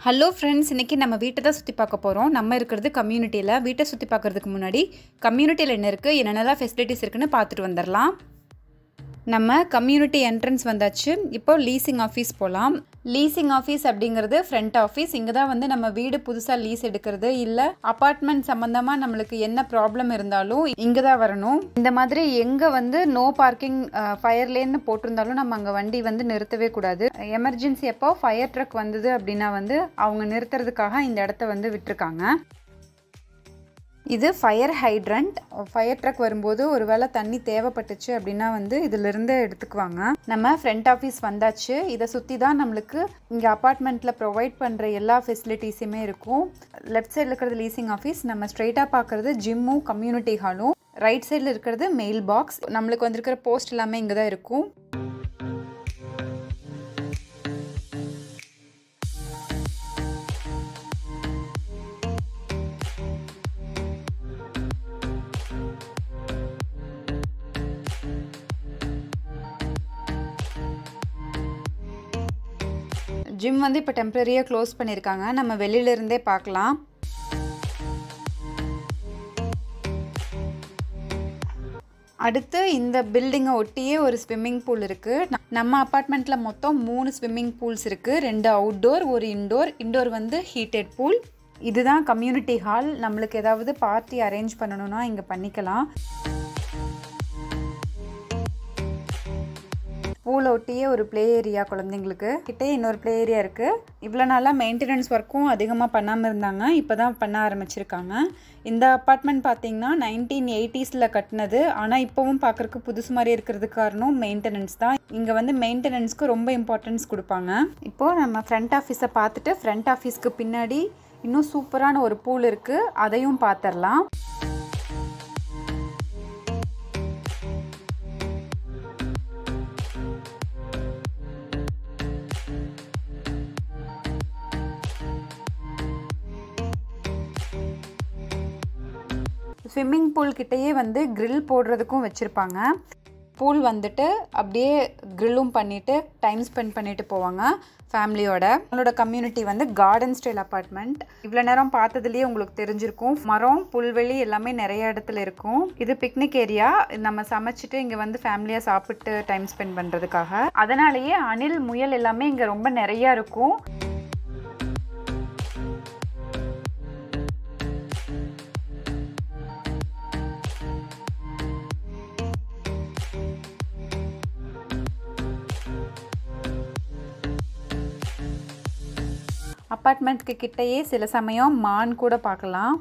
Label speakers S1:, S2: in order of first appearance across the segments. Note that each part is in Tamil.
S1: ஹலோ ஃப்ரெண்ட்ஸ் இன்றைக்கி நம்ம வீட்டை தான் சுற்றி பார்க்க போகிறோம் நம்ம இருக்கிறது கம்யூனிட்டியில் வீட்டை சுற்றி பார்க்குறதுக்கு முன்னாடி கம்யூனிட்டியில் என்ன இருக்குது என்னென்னலாம் ஃபெசிலிட்டிஸ் இருக்குன்னு பார்த்துட்டு வந்துடலாம் நம்ம கம்யூனிட்டி என்ட்ரன்ஸ் வந்தாச்சு இப்போ லீசிங் ஆஃபீஸ் போகலாம் லீசிங் ஆஃபீஸ் அப்படிங்கிறது ஃப்ரண்ட் ஆஃபீஸ் இங்கே தான் வந்து நம்ம வீடு புதுசாக லீஸ் எடுக்கிறது இல்லை அப்பார்ட்மெண்ட் சம்மந்தமாக நம்மளுக்கு என்ன ப்ராப்ளம் இருந்தாலும் இங்கே தான் வரணும் இந்த மாதிரி எங்கே வந்து நோ பார்க்கிங் ஃபயர் லேன்னு போட்டிருந்தாலும் நம்ம அங்கே வண்டி வந்து நிறுத்தவே கூடாது எமர்ஜென்சி அப்போ ஃபயர் ட்ரக் வந்தது அப்படின்னா வந்து அவங்க நிறுத்துறதுக்காக இந்த இடத்த வந்து விட்டுருக்காங்க இது ஃபயர் ஹைட்ரண்ட் ஃபயர் ட்ரக் வரும்போது ஒரு வேளை தண்ணி தேவைப்பட்டுச்சு அப்படின்னா வந்து இதிலிருந்து எடுத்துக்குவாங்க நம்ம ஃப்ரண்ட் ஆஃபீஸ் வந்தாச்சு இதை சுற்றி தான் நம்மளுக்கு இங்கே அப்பார்ட்மெண்ட்டில் ப்ரொவைட் பண்ணுற எல்லா ஃபெசிலிட்டிஸுமே இருக்கும் லெஃப்ட் சைடில் இருக்கிறது லீசிங் ஆஃபீஸ் நம்ம ஸ்ட்ரெயிட்டாக பார்க்குறது ஜிம்மும் கம்யூனிட்டி ஹாலும் ரைட் சைடில் இருக்கிறது மெயில் பாக்ஸ் நம்மளுக்கு வந்திருக்கிற போஸ்ட் எல்லாமே இங்கே தான் இருக்கும் ஜிம் வந்து இப்போ டெம்பரரியாக க்ளோஸ் பண்ணியிருக்காங்க நம்ம வெளியிலேருந்தே பார்க்கலாம் அடுத்து இந்த பில்டிங்கை ஒட்டியே ஒரு ஸ்விம்மிங் பூல் இருக்குது நம்ம அப்பார்ட்மெண்ட்டில் மொத்தம் மூணு ஸ்விம்மிங் பூல்ஸ் இருக்குது ரெண்டு அவுட்டோர் ஒரு இன்டோர் இன்டோர் வந்து ஹீட்டட் பூல் இதுதான் கம்யூனிட்டி ஹால் நம்மளுக்கு ஏதாவது பார்ட்டி அரேஞ்ச் பண்ணணும்னா இங்கே பண்ணிக்கலாம் பூலை ஒட்டியே ஒரு ப்ளே ஏரியா குழந்தைங்களுக்கு கிட்டே இன்னொரு ப்ளே ஏரியா இருக்குது இவ்வளோ நாளாக மெயின்டெனன்ஸ் ஒர்க்கும் அதிகமாக பண்ணாமல் இருந்தாங்க இப்போ தான் பண்ண ஆரம்பிச்சிருக்காங்க இந்த அப்பார்ட்மெண்ட் பார்த்தீங்கன்னா நைன்டீன் எயிட்டிஸில் கட்டினது ஆனால் இப்போவும் பார்க்குறக்கு புதுசு மாதிரி இருக்கிறதுக்கு காரணம் மெயின்டெனன்ஸ் தான் இங்கே வந்து மெயின்டெனன்ஸ்க்கு ரொம்ப இம்பார்ட்டன்ஸ் கொடுப்பாங்க இப்போது நம்ம ஃப்ரண்ட் ஆஃபீஸை பார்த்துட்டு ஃப்ரண்ட் ஆஃபீஸ்க்கு பின்னாடி இன்னும் சூப்பரான ஒரு பூல் இருக்குது அதையும் பார்த்துடலாம் ஸ்விம்மிங் பூல் கிட்டேயே வந்து க்ரில் போடுறதுக்கும் வச்சுருப்பாங்க பூல் வந்துட்டு அப்படியே க்ரில்லும் பண்ணிவிட்டு டைம் ஸ்பெண்ட் பண்ணிட்டு போவாங்க ஃபேமிலியோட உங்களோட கம்யூனிட்டி வந்து கார்டன் ஸ்டைல் அப்பார்ட்மெண்ட் இவ்வளோ நேரம் பார்த்ததுலேயே உங்களுக்கு தெரிஞ்சிருக்கும் மரம் புல்வெளி எல்லாமே நிறைய இடத்துல இருக்கும் இது பிக்னிக் ஏரியா நம்ம சமைச்சிட்டு இங்கே வந்து ஃபேமிலியாக சாப்பிட்டு டைம் ஸ்பெண்ட் பண்ணுறதுக்காக அதனாலேயே அணில் முயல் எல்லாமே இங்கே ரொம்ப நிறையா இருக்கும் அப்பார்ட்மெண்ட்க்கு கிட்டேயே சில சமயம் மான் கூட பார்க்கலாம்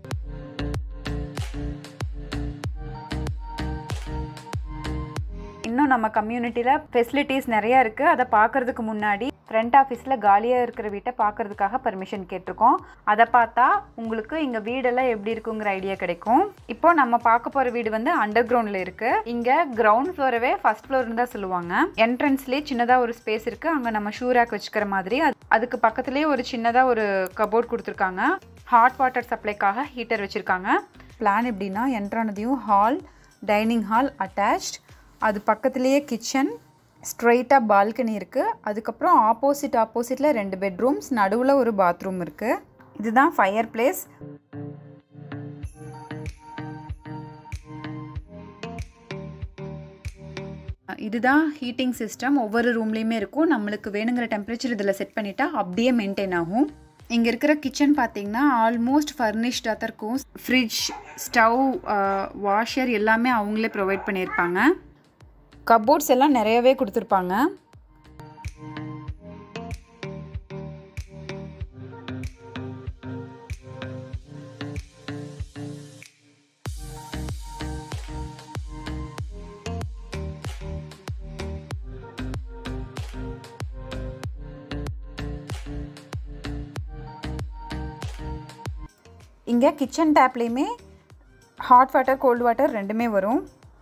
S1: இன்னும் நம்ம கம்யூனிட்டியில் ஃபெசிலிட்டிஸ் நிறையா இருக்குது அதை பார்க்குறதுக்கு முன்னாடி ஃப்ரண்ட் ஆஃபீஸில் காலியாக இருக்கிற வீட்டை பார்க்குறதுக்காக பர்மிஷன் கேட்டிருக்கோம் அதை பார்த்தா உங்களுக்கு இங்கே வீடெல்லாம் எப்படி இருக்குங்கிற ஐடியா கிடைக்கும் இப்போ நம்ம பார்க்க போகிற வீடு வந்து அண்டர் கிரவுண்டில் இருக்குது இங்கே கிரவுண்ட் ஃப்ளோரவே ஃபஸ்ட் ஃப்ளோர்னு தான் சொல்லுவாங்க என்ட்ரன்ஸ்லேயே சின்னதாக ஒரு ஸ்பேஸ் இருக்குது அங்கே நம்ம ஷூ ரேக் வச்சுக்கிற மாதிரி அதுக்கு பக்கத்துலேயே ஒரு சின்னதாக ஒரு கபோர்ட் கொடுத்துருக்காங்க ஹாட் வாட்டர் சப்ளைக்காக ஹீட்டர் வச்சுருக்காங்க பிளான் எப்படின்னா என்ட்ரானதையும் ஹால் டைனிங் ஹால் அட்டாச்ட் அது பக்கத்துலேயே கிச்சன் ஸ்ட்ரெயிட்டாக பால்கனி இருக்குது அதுக்கப்புறம் ஆப்போசிட் ஆப்போசிட்டில் ரெண்டு பெட்ரூம்ஸ் நடுவில் ஒரு பாத்ரூம் இருக்குது இதுதான் ஃபயர் பிளேஸ் இதுதான் ஹீட்டிங் சிஸ்டம் ஒவ்வொரு ரூம்லேயுமே இருக்கும் நம்மளுக்கு வேணுங்கிற டெம்பரேச்சர் இதில் செட் பண்ணிட்டா அப்படியே மெயின்டைன் ஆகும் இங்கே இருக்கிற கிச்சன் பார்த்தீங்கன்னா ஆல்மோஸ்ட் ஃபர்னிஷ்டாக தான் இருக்கும் ஃப்ரிட்ஜ் ஸ்டவ் வாஷர் எல்லாமே அவங்களே ப்ரொவைட் பண்ணியிருப்பாங்க கப்போர்ட்ஸ் எல்லாம் நிறையவே கொடுத்துருப்பாங்க இங்கே கிச்சன் டேப்லேயுமே ஹாட் வாட்டர் கோல்டு வாட்டர் ரெண்டுமே வரும்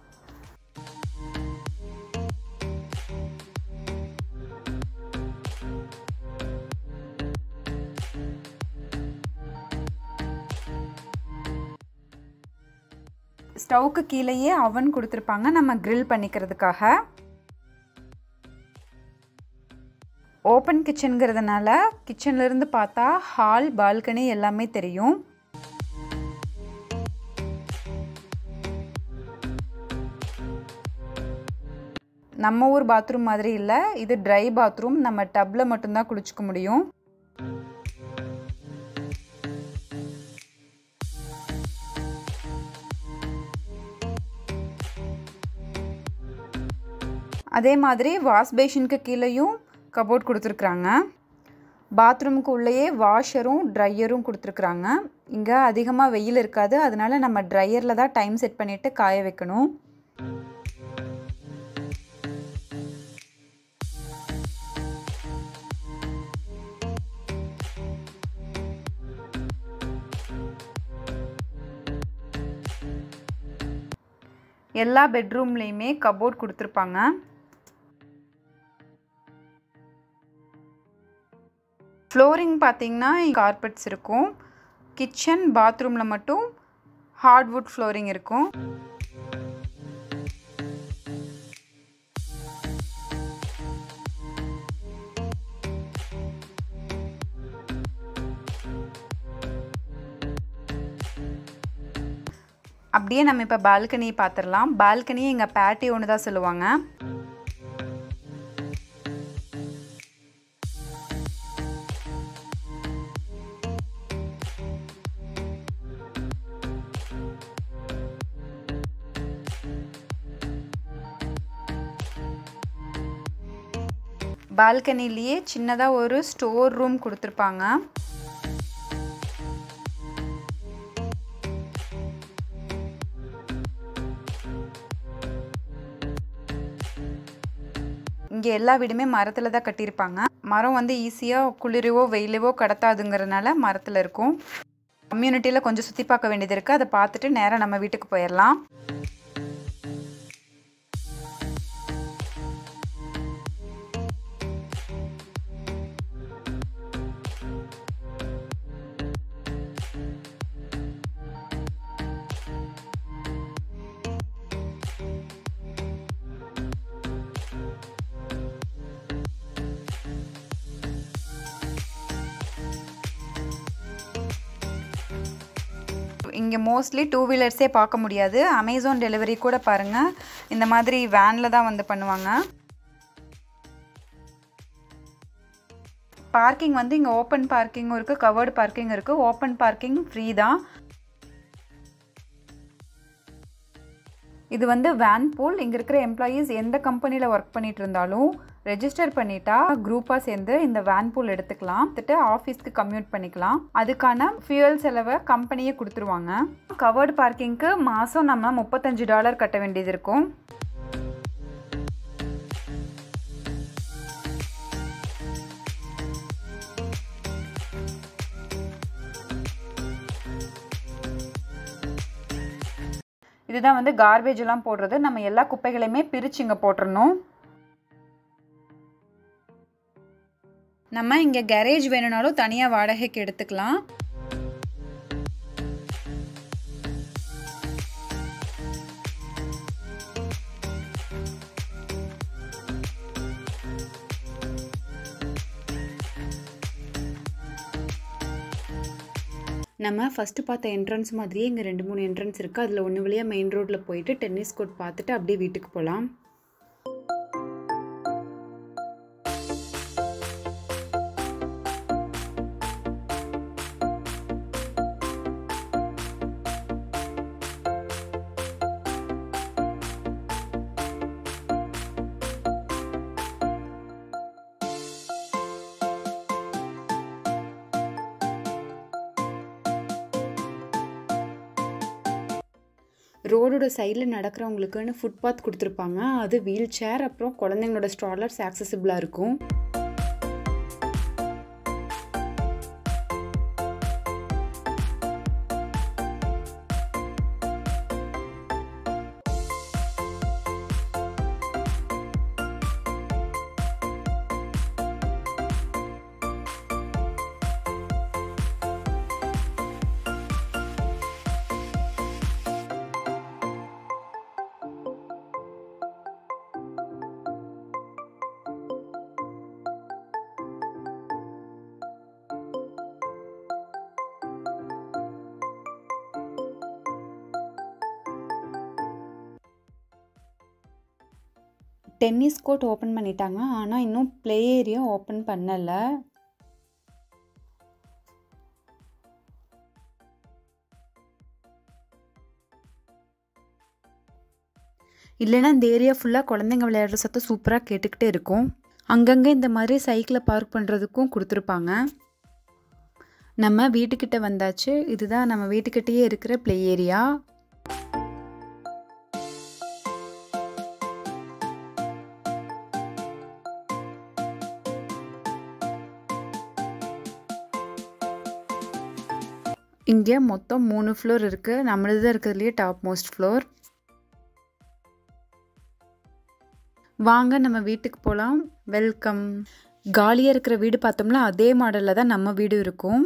S1: ஸ்டவ்க்கு கீழேயே அவன் கொடுத்துருப்பாங்க நம்ம க்ரில் பண்ணிக்கிறதுக்காக ஓப்பன் கிச்சனுங்கிறதுனால கிச்சன்லேருந்து பார்த்தா ஹால் பால்கனி எல்லாமே தெரியும் நம்ம ஊர் பாத்ரூம் மாதிரி இல்லை இது ட்ரை பாத்ரூம் நம்ம டப்பில் மட்டும்தான் குளிச்சுக்க முடியும் அதே மாதிரி வாஷ் பேஷனுக்கு கீழேயும் கபோர்ட் கொடுத்துருக்குறாங்க பாத்ரூமுக்கு உள்ளேயே வாஷரும் ட்ரையரும் கொடுத்துருக்குறாங்க இங்கே அதிகமாக வெயில் இருக்காது அதனால நம்ம ட்ரையரில் தான் டைம் செட் பண்ணிவிட்டு காய வைக்கணும் எல்லா பெட்ரூம்லேயுமே கபோர்ட் கொடுத்துருப்பாங்க ஃப்ளோரிங் பார்த்தீங்கன்னா கார்பெட்ஸ் இருக்கும் கிச்சன் பாத்ரூமில் மட்டும் ஹார்ட்வுட் ஃப்ளோரிங் இருக்கும் அப்படியே நம்ம இப்போ பால்கனியை பார்த்துடலாம் பால்கனி எங்கள் பேட்டி ஒன்று தான் சொல்லுவாங்க பால்கனிலேயே சின்னதாக ஒரு ஸ்டோர் ரூம் கொடுத்துருப்பாங்க இங்கே எல்லா வீடுமே மரத்தில் தான் கட்டியிருப்பாங்க மரம் வந்து ஈஸியாக குளிரவோ வெயிலவோ கடத்தாதுங்கிறதுனால மரத்தில் இருக்கும் கம்யூனிட்டியில் கொஞ்சம் சுற்றி பார்க்க வேண்டியது இருக்குது அதை பார்த்துட்டு நேராக நம்ம வீட்டுக்கு போயிடலாம் இங்கே மோஸ்ட்லி டூ வீலர்ஸே பார்க்க முடியாது அமேசான் டெலிவரி கூட பாருங்கள் இந்த மாதிரி வேனில் தான் வந்து பண்ணுவாங்க பார்க்கிங் வந்து இங்கே ஓப்பன் பார்க்கிங்கும் இருக்குது கவர்டு பார்க்கிங் இருக்குது ஓப்பன் பார்க்கிங் ஃப்ரீ தான் இது வந்து வேன் பூல் இங்கே இருக்கிற எம்ப்ளாயீஸ் எந்த கம்பெனியில் ஒர்க் பண்ணிட்டு இருந்தாலும் ரெஜிஸ்டர் பண்ணிட்டா குரூப்பாக சேர்ந்து இந்த வேன் பூல் எடுத்துக்கலாம் எடுத்துட்டு ஆஃபீஸ்க்கு கம்யூட் பண்ணிக்கலாம் அதுக்கான ஃபியூயல் செலவை கம்பெனியே கொடுத்துருவாங்க கவர்டு பார்க்கிங்க்கு மாதம் நம்ம முப்பத்தஞ்சு டாலர் கட்ட வேண்டியது இருக்கும் இதுதான் வந்து கார்பேஜ் எல்லாம் போடுறது நம்ம எல்லா குப்பைகளையுமே பிரித்து இங்கே போட்டுடணும் நம்ம இங்கே கேரேஜ் வேணும்னாலும் தனியாக வாடகைக்கு எடுத்துக்கலாம் நம்ம ஃபஸ்ட்டு பார்த்த என்ட்ரன்ஸ் மாதிரியே இங்கே ரெண்டு மூணு என்ட்ரன்ஸ் இருக்குது அதில் ஒன்று வழியாக மெயின் ரோட்டில் போயிட்டு டென்னிஸ் கோர்ட் பார்த்துட்டு அப்படியே வீட்டுக்கு போகலாம் ரோடோட சைடில் நடக்கிறவங்களுக்குன்னு ஃபுட்பாத் கொடுத்துருப்பாங்க அது வீல் சேர் அப்புறம் குழந்தைங்களோட ஸ்ட்ராலர்ஸ் ஆக்சசிபிளாக இருக்கும் டென்னிஸ் கோர்ட் ஓப்பன் பண்ணிட்டாங்க ஆனால் இன்னும் ப்ளே ஏரியா ஓப்பன் பண்ணலை இல்லைன்னா இந்த ஏரியா ஃபுல்லாக குழந்தைங்க விளையாடுற சத்தம் சூப்பராக கேட்டுக்கிட்டே இருக்கும் அங்கங்கே இந்த மாதிரி சைக்கிளை பார்க் பண்ணுறதுக்கும் கொடுத்துருப்பாங்க நம்ம வீட்டுக்கிட்ட வந்தாச்சு இதுதான் நம்ம வீட்டுக்கிட்டேயே இருக்கிற ப்ளே ஏரியா இங்கே மொத்தம் மூணு ஃப்ளோர் இருக்குது நம்மளது தான் இருக்கிறதுலையே டாப் மோஸ்ட் ஃப்ளோர் வாங்க நம்ம வீட்டுக்கு போகலாம் வெல்கம் காலியாக இருக்கிற வீடு பார்த்தோம்னா அதே மாடலில் தான் நம்ம வீடு இருக்கும்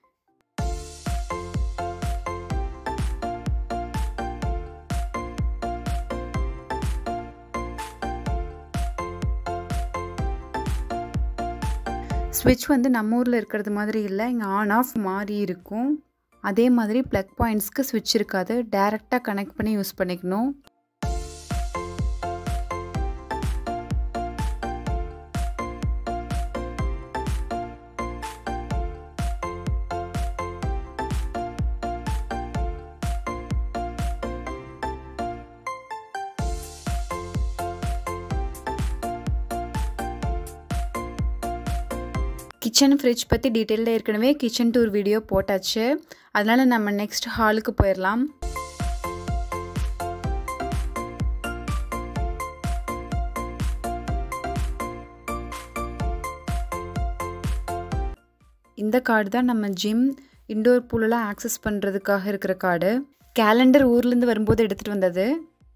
S1: ஸ்விட்ச் வந்து நம்ம ஊரில் இருக்கிறது மாதிரி இல்லை இங்கே ஆன் ஆஃப் மாறி இருக்கும் அதே மாதிரி ப்ளக் பாயிண்ட்ஸ்க்கு ஸ்விட்ச் இருக்காது டேரெக்டாக கனெக்ட் பண்ணி யூஸ் பண்ணிக்கணும் கிச்சன் ஃப்ரிட்ஜ் பற்றி டீட்டெயில்டாக ஏற்கனவே கிச்சன் டூர் வீடியோ போட்டாச்சு அதனால் நம்ம நெக்ஸ்ட் ஹாலுக்கு போயிடலாம் இந்த கார்டு தான் நம்ம ஜிம் இண்டோர் பூலெலாம் ஆக்சஸ் பண்ணுறதுக்காக இருக்கிற கார்டு கேலண்டர் ஊர்லேருந்து வரும்போது எடுத்துகிட்டு வந்தது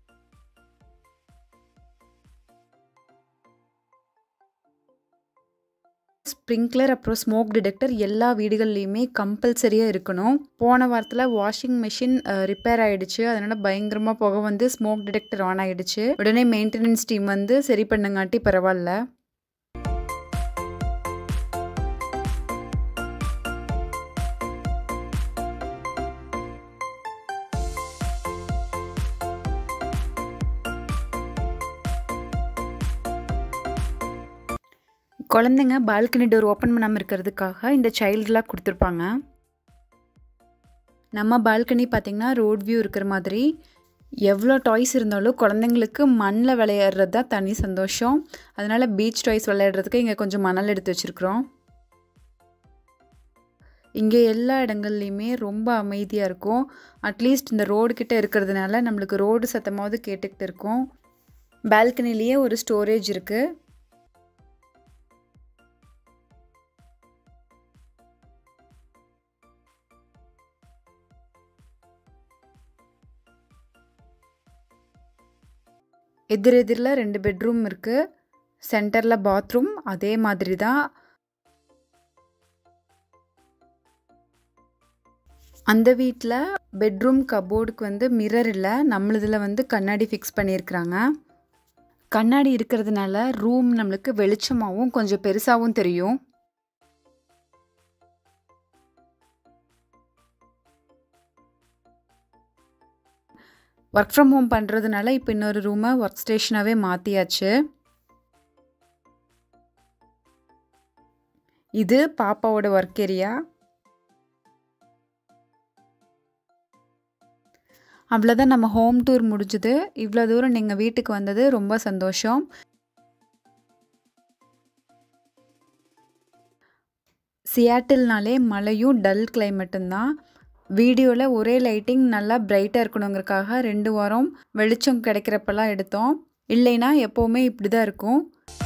S1: ஸ்ப்ரிங்க்லர் அப்புறம் ஸ்மோக் டிடெக்டர் எல்லா வீடுகள்லையுமே கம்பல்சரியாக இருக்கணும் போன வாரத்தில் வாஷிங் மிஷின் ரிப்பேர் ஆகிடுச்சு அதனால் பயங்கரமாக புகை வந்து ஸ்மோக் டிடெக்டர் ஆன் ஆகிடுச்சு உடனே மெயின்டெனன்ஸ் டீம் வந்து சரி பண்ணுங்காட்டி பரவாயில்ல குழந்தைங்க பால்கனி டோர் ஓப்பன் பண்ணாமல் இருக்கிறதுக்காக இந்த சைல்டுலாம் கொடுத்துருப்பாங்க நம்ம பால்கனி பார்த்திங்கன்னா ரோட் வியூ இருக்கிற மாதிரி எவ்வளோ டாய்ஸ் இருந்தாலும் குழந்தைங்களுக்கு மண்ணில் விளையாடுறது தான் தனி சந்தோஷம் அதனால் பீச் டாய்ஸ் விளையாடுறதுக்கு இங்கே கொஞ்சம் மணல் எடுத்து வச்சுருக்குறோம் இங்கே எல்லா இடங்கள்லையுமே ரொம்ப அமைதியாக இருக்கும் அட்லீஸ்ட் இந்த ரோடு கிட்டே இருக்கிறதுனால நம்மளுக்கு ரோடு சத்தமாவது கேட்டுக்கிட்டு இருக்கும் பால்கனிலேயே ஒரு ஸ்டோரேஜ் இருக்குது எதிர் எதிரில் ரெண்டு பெட்ரூம் இருக்குது சென்டரில் பாத்ரூம் அதே மாதிரி தான் அந்த வீட்டில் பெட்ரூம் கபோர்டுக்கு வந்து மிரர் இல்லை நம்மளதில் வந்து கண்ணாடி ஃபிக்ஸ் பண்ணியிருக்கிறாங்க கண்ணாடி இருக்கிறதுனால ரூம் நம்மளுக்கு வெளிச்சமாகவும் கொஞ்சம் பெருசாகவும் தெரியும் ஒர்க் ஃப்ரம் ஹோம் பண்ணுறதுனால இப்போ இன்னொரு ரூமை ஒர்க் ஸ்டேஷனாகவே மாற்றியாச்சு இது பாப்பாவோட ஒர்க் ஏரியா அவ்வளோதான் நம்ம ஹோம் டூர் முடிஞ்சுது இவ்வளோ தூரம் நீங்கள் வீட்டுக்கு வந்தது ரொம்ப சந்தோஷம் சியாட்டில்னாலே மழையும் டல் கிளைமேட்டும் தான் வீடியோவில் ஒரே லைட்டிங் நல்லா பிரைட்டாக இருக்கணுங்கிறக்காக ரெண்டு வாரம் வெளிச்சம் கிடைக்கிறப்பெல்லாம் எடுத்தோம் இல்லைன்னா எப்போவுமே இப்படி தான் இருக்கும்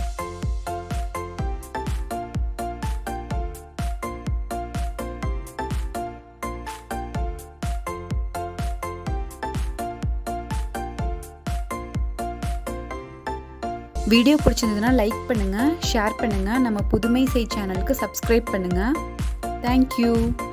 S1: வீடியோ பிடிச்சிருந்ததுன்னா லைக் பண்ணுங்கள் ஷேர் பண்ணுங்கள் நம்ம புதுமை செய் சேனலுக்கு சப்ஸ்கிரைப் பண்ணுங்கள் தேங்க்யூ